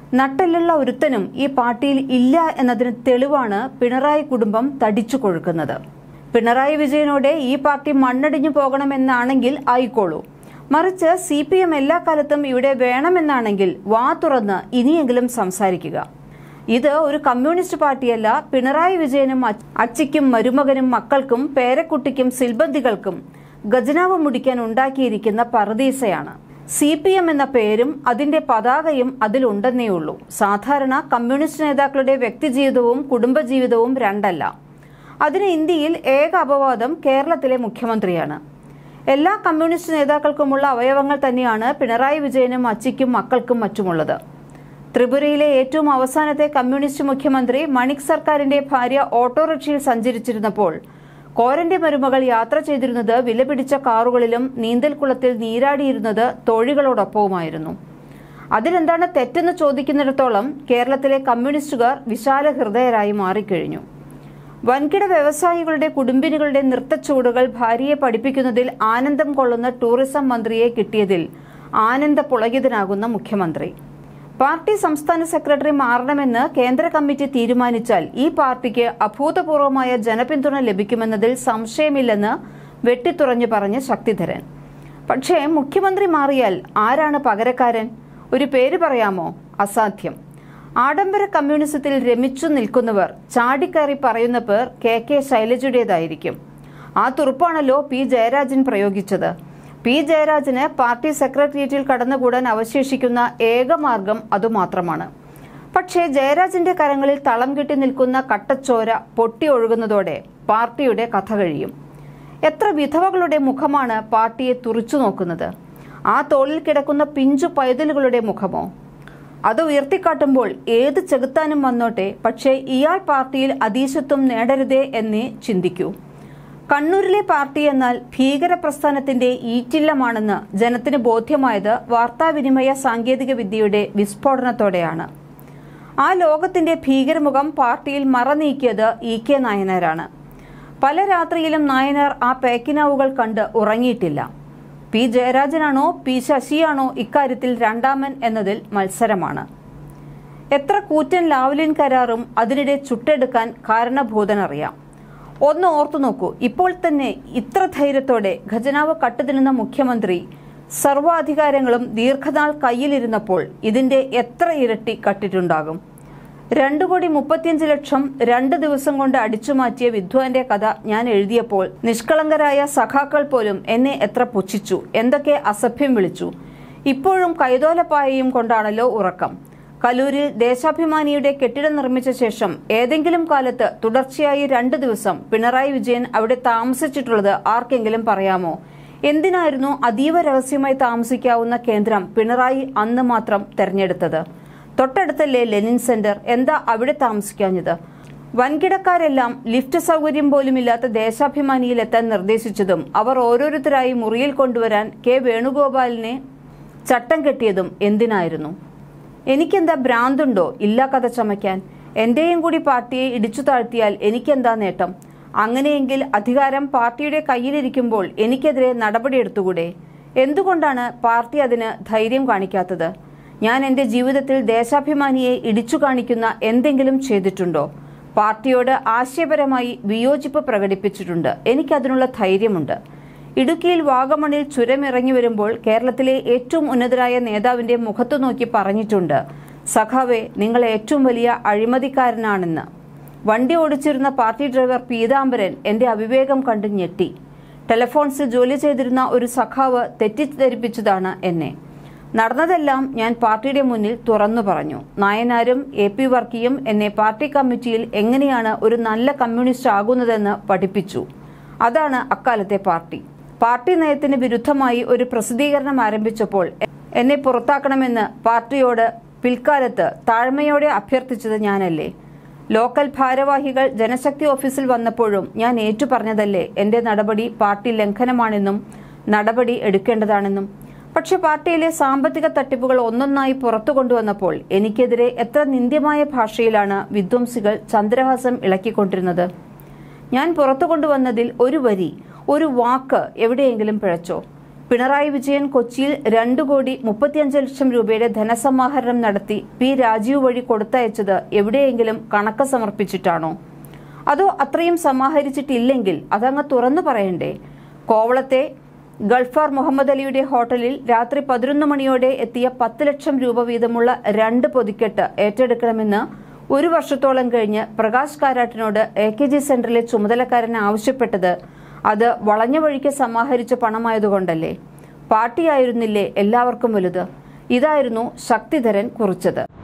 നട്ടെല്ലുള്ള ഒരുത്തനും ഈ പാർട്ടിയിൽ ഇല്ല എന്നതിന് തെളിവാണ് പിണറായി കുടുംബം തടിച്ചു കൊഴുക്കുന്നത് പിണറായി വിജയനോടെ ഈ പാർട്ടി മണ്ണടിഞ്ഞു പോകണമെന്നാണെങ്കിൽ ആയിക്കോളൂ മറിച്ച് സി പി എം എല്ലാ കാലത്തും ഇവിടെ വേണമെന്നാണെങ്കിൽ വാ തുറന്ന് ഇനിയെങ്കിലും സംസാരിക്കുക ഇത് ഒരു കമ്മ്യൂണിസ്റ്റ് പാർട്ടിയല്ല പിണറായി വിജയനും അച്ച് അച്ചിക്കും മരുമകനും മക്കൾക്കും പേരക്കുട്ടിക്കും സിൽബന്ദികൾക്കും ഖജനാവ് മുടിക്കാൻ ഉണ്ടാക്കിയിരിക്കുന്ന പറുദീസയാണ് സി പി എം എന്ന പേരും അതിന്റെ പതാകയും അതിലുണ്ടെന്നേ ഉള്ളൂ സാധാരണ കമ്മ്യൂണിസ്റ്റ് നേതാക്കളുടെ വ്യക്തിജീവിതവും കുടുംബജീവിതവും രണ്ടല്ല അതിന് ഇന്ത്യയിൽ ഏക അപവാദം കേരളത്തിലെ മുഖ്യമന്ത്രിയാണ് എല്ലാ കമ്മ്യൂണിസ്റ്റ് നേതാക്കൾക്കുമുള്ള അവയവങ്ങൾ തന്നെയാണ് പിണറായി വിജയനും അച്ചിക്കും മക്കൾക്കും മറ്റുമുള്ളത് ത്രിപുരയിലെ ഏറ്റവും അവസാനത്തെ കമ്മ്യൂണിസ്റ്റ് മുഖ്യമന്ത്രി മണിക് സർക്കാരിന്റെ ഭാര്യ ഓട്ടോറിക്ഷയിൽ സഞ്ചരിച്ചിരുന്നപ്പോൾ കോരന്റെ മരുമകൾ യാത്ര ചെയ്തിരുന്നത് വിലപിടിച്ച കാറുകളിലും നീന്തൽക്കുളത്തിൽ നീരാടിയിരുന്നത് തോഴികളോടൊപ്പവുമായിരുന്നു അതിലെന്താണ് തെറ്റെന്ന് ചോദിക്കുന്നിടത്തോളം കേരളത്തിലെ കമ്മ്യൂണിസ്റ്റുകാർ വിശാല ഹൃദയരായി മാറിക്കഴിഞ്ഞു വൻകിട വ്യവസായികളുടെ കുടുംബിനികളുടെ നൃത്തച്ചുവടുകൾ ഭാര്യയെ പഠിപ്പിക്കുന്നതിൽ ആനന്ദം കൊള്ളുന്ന ടൂറിസം മന്ത്രിയെ കിട്ടിയതിൽ ആനന്ദ പുളകിതനാകുന്ന മുഖ്യമന്ത്രി പാർട്ടി സംസ്ഥാന സെക്രട്ടറി മാറണമെന്ന് കേന്ദ്ര കമ്മിറ്റി തീരുമാനിച്ചാൽ ഈ പാർട്ടിക്ക് അഭൂതപൂർവമായ ജനപിന്തുണ ലഭിക്കുമെന്നതിൽ സംശയമില്ലെന്ന് വെട്ടിത്തുറഞ്ഞു പറഞ്ഞ് ശക്തിധരൻ പക്ഷേ മുഖ്യമന്ത്രി മാറിയാൽ ആരാണ് പകരക്കാരൻ ഒരു പേര് പറയാമോ അസാധ്യം ആഡംബര കമ്മ്യൂണിസത്തിൽ രമിച്ചു നിൽക്കുന്നവർ ചാടിക്കയറി പറയുന്ന പേർ കെ കെ ശൈലജയുടേതായിരിക്കും ആ തുറുപ്പാണല്ലോ പി ജയരാജൻ പ്രയോഗിച്ചത് പി ജയരാജന് പാർട്ടി സെക്രട്ടേറിയറ്റിൽ കടന്നുകൂടാൻ അവശേഷിക്കുന്ന ഏക മാർഗം അതുമാത്രമാണ് പക്ഷേ ജയരാജന്റെ കരങ്ങളിൽ തളം കെട്ടി നിൽക്കുന്ന കട്ടച്ചോര പൊട്ടി ഒഴുകുന്നതോടെ പാർട്ടിയുടെ കഥ കഴിയും എത്ര വിധവകളുടെ മുഖമാണ് പാർട്ടിയെ തുറച്ചു നോക്കുന്നത് ആ തോളിൽ കിടക്കുന്ന പിഞ്ചു പൈതലുകളുടെ മുഖമോ അത് ഉയർത്തിക്കാട്ടുമ്പോൾ ഏത് ചെകുത്താനും വന്നോട്ടെ പക്ഷേ ഇയാൾ പാർട്ടിയിൽ അതീശത്വം നേടരുതേ എന്നേ ചിന്തിക്കൂ കണ്ണൂരിലെ പാർട്ടി എന്നാൽ ഭീകര പ്രസ്ഥാനത്തിന്റെ ഈറ്റില്ലമാണെന്ന് ജനത്തിന് ബോധ്യമായത് വാർത്താവിനിമയ സാങ്കേതിക വിദ്യയുടെ വിസ്ഫോടനത്തോടെയാണ് ആ ലോകത്തിന്റെ ഭീകരമുഖം പാർട്ടിയിൽ മറനീക്കിയത് ഇ കെ നായനാരാണ് പല രാത്രിയിലും നായനാർ ആ പേക്കിനാവുകൾ കണ്ട് ഉറങ്ങിയിട്ടില്ല പി ജയരാജനാണോ പി ശശിയാണോ ഇക്കാര്യത്തിൽ രണ്ടാമൻ എന്നതിൽ മത്സരമാണ് എത്ര കൂറ്റൻ ലാവ്ലിൻ കരാറും അതിനിടെ ചുട്ടെടുക്കാൻ കാരണഭൂതനറിയാം ഒന്ന് ഓർത്തു നോക്കൂ ഇപ്പോൾ തന്നെ ഇത്ര ധൈര്യത്തോടെ ഖജനാവ് കട്ടുതിരുന്ന മുഖ്യമന്ത്രി സർവാധികാരങ്ങളും ദീർഘനാൾ കയ്യിലിരുന്നപ്പോൾ ഇതിന്റെ എത്ര ഇരട്ടി കട്ടിട്ടുണ്ടാകും രണ്ടു കോടി മുപ്പത്തിയഞ്ച് ലക്ഷം രണ്ട് ദിവസം കൊണ്ട് അടിച്ചുമാറ്റിയ വിദ്വാന്റെ കഥ ഞാൻ എഴുതിയപ്പോൾ നിഷ്കളങ്കരായ സഖാക്കൾ പോലും എന്നെ എത്ര പുച്ഛിച്ചു എന്തൊക്കെ അസഭ്യം വിളിച്ചു ഇപ്പോഴും കൈതോലപ്പായയും കൊണ്ടാണല്ലോ ഉറക്കം കലൂരിൽ ദേശാഭിമാനിയുടെ കെട്ടിടം നിർമ്മിച്ച ശേഷം ഏതെങ്കിലും കാലത്ത് തുടർച്ചയായി രണ്ട് ദിവസം പിണറായി വിജയൻ അവിടെ താമസിച്ചിട്ടുള്ളത് ആർക്കെങ്കിലും പറയാമോ എന്തിനായിരുന്നു അതീവ രഹസ്യമായി താമസിക്കാവുന്ന കേന്ദ്രം പിണറായി അന്ന് മാത്രം തെരഞ്ഞെടുത്തത് തൊട്ടടുത്തല്ലേ ലെനിൻ സെന്റർ എന്താ അവിടെ താമസിക്കാഞ്ഞത് വൻകിടക്കാരെല്ലാം ലിഫ്റ്റ് സൗകര്യം പോലുമില്ലാത്ത ദേശാഭിമാനിയിൽ എത്താൻ നിർദ്ദേശിച്ചതും അവർ ഓരോരുത്തരായി മുറിയിൽ കൊണ്ടുവരാൻ കെ വേണുഗോപാലിനെ ചട്ടം കെട്ടിയതും എന്തിനായിരുന്നു എനിക്കെന്താ ഭ്രാന്തുണ്ടോ ഇല്ല കഥ ചമയ്ക്കാൻ എന്റെയും കൂടി പാർട്ടിയെ ഇടിച്ചു താഴ്ത്തിയാൽ എനിക്കെന്താ നേട്ടം അങ്ങനെയെങ്കിൽ അധികാരം പാർട്ടിയുടെ കയ്യിലിരിക്കുമ്പോൾ എനിക്കെതിരെ നടപടിയെടുത്തുകൂടെ എന്തുകൊണ്ടാണ് പാർട്ടി അതിന് ധൈര്യം കാണിക്കാത്തത് ഞാൻ എന്റെ ജീവിതത്തിൽ ദേശാഭിമാനിയെ ഇടിച്ചു കാണിക്കുന്ന എന്തെങ്കിലും ചെയ്തിട്ടുണ്ടോ പാർട്ടിയോട് ആശയപരമായി വിയോജിപ്പ് പ്രകടിപ്പിച്ചിട്ടുണ്ട് എനിക്കതിനുള്ള ധൈര്യമുണ്ട് ഇടുക്കിയിൽ വാഗമണിൽ ചുരമിറങ്ങി വരുമ്പോൾ കേരളത്തിലെ ഏറ്റവും ഉന്നതരായ നേതാവിന്റെ മുഖത്തു നോക്കി പറഞ്ഞിട്ടുണ്ട് സഖാവെ നിങ്ങൾ ഏറ്റവും വലിയ അഴിമതിക്കാരനാണെന്ന് വണ്ടി ഓടിച്ചിരുന്ന പാർട്ടി ഡ്രൈവർ പീതാംബരൻ എന്റെ അവിവേകം കണ്ട് ഞെട്ടി ടെലഫോൺസിൽ ജോലി ചെയ്തിരുന്ന ഒരു സഖാവ് തെറ്റിദ്ധരിപ്പിച്ചതാണ് എന്നെ നടന്നതെല്ലാം ഞാൻ പാർട്ടിയുടെ മുന്നിൽ തുറന്നു പറഞ്ഞു നായനാരും എ പി വർക്കിയും എന്നെ പാർട്ടി കമ്മിറ്റിയിൽ എങ്ങനെയാണ് ഒരു നല്ല കമ്മ്യൂണിസ്റ്റ് ആകുന്നതെന്ന് പഠിപ്പിച്ചു അതാണ് അക്കാലത്തെ പാർട്ടി പാർട്ടി നയത്തിന് വിരുദ്ധമായി ഒരു പ്രസിദ്ധീകരണം ആരംഭിച്ചപ്പോൾ എന്നെ പുറത്താക്കണമെന്ന് പാർട്ടിയോട് പിൽക്കാലത്ത് താഴ്മയോടെ അഭ്യർത്ഥിച്ചത് ഞാനല്ലേ ലോക്കൽ ഭാരവാഹികൾ ജനശക്തി ഓഫീസിൽ വന്നപ്പോഴും ഞാൻ ഏറ്റുപറഞ്ഞതല്ലേ എന്റെ നടപടി പാർട്ടി ലംഘനമാണെന്നും നടപടി എടുക്കേണ്ടതാണെന്നും പക്ഷെ പാർട്ടിയിലെ സാമ്പത്തിക തട്ടിപ്പുകൾ ഒന്നൊന്നായി പുറത്തു കൊണ്ടുവന്നപ്പോൾ എനിക്കെതിരെ എത്ര നിന്ദ്യമായ ഭാഷയിലാണ് വിധ്വംസികൾ ചന്ദ്രഹാസം ഇളക്കിക്കൊണ്ടിരുന്നത് ഞാൻ പുറത്തു കൊണ്ടുവന്നതിൽ ഒരു വരി ഒരു വാക്ക് എവിടെയെങ്കിലും പിഴച്ചോ പിണറായി വിജയൻ കൊച്ചിയിൽ രണ്ടു കോടി മുപ്പത്തിയഞ്ച് ലക്ഷം രൂപയുടെ ധനസമാഹരണം നടത്തി പി രാജീവ് വഴി കൊടുത്തയച്ചത് എവിടെയെങ്കിലും കണക്ക് സമർപ്പിച്ചിട്ടാണോ അതോ അത്രയും സമാഹരിച്ചിട്ടില്ലെങ്കിൽ അതങ്ങ് തുറന്നു പറയണ്ടേ കോവളത്തെ ഗൾഫാർ മുഹമ്മദ് അലിയുടെ ഹോട്ടലിൽ രാത്രി പതിനൊന്ന് മണിയോടെ എത്തിയ പത്ത് ലക്ഷം രൂപ വീതമുള്ള രണ്ട് പൊതിക്കെട്ട് ഏറ്റെടുക്കണമെന്ന് ഒരു വർഷത്തോളം കഴിഞ്ഞ് പ്രകാശ് കാരാട്ടിനോട് എ കെ ജി സെന്ററിലെ ചുമതലക്കാരൻ ആവശ്യപ്പെട്ടത് അത് വളഞ്ഞ വഴിക്ക് സമാഹരിച്ച പണമായതുകൊണ്ടല്ലേ പാർട്ടിയായിരുന്നില്ലേ എല്ലാവർക്കും വലുത് ഇതായിരുന്നു ശക്തിധരൻ കുറിച്ചത്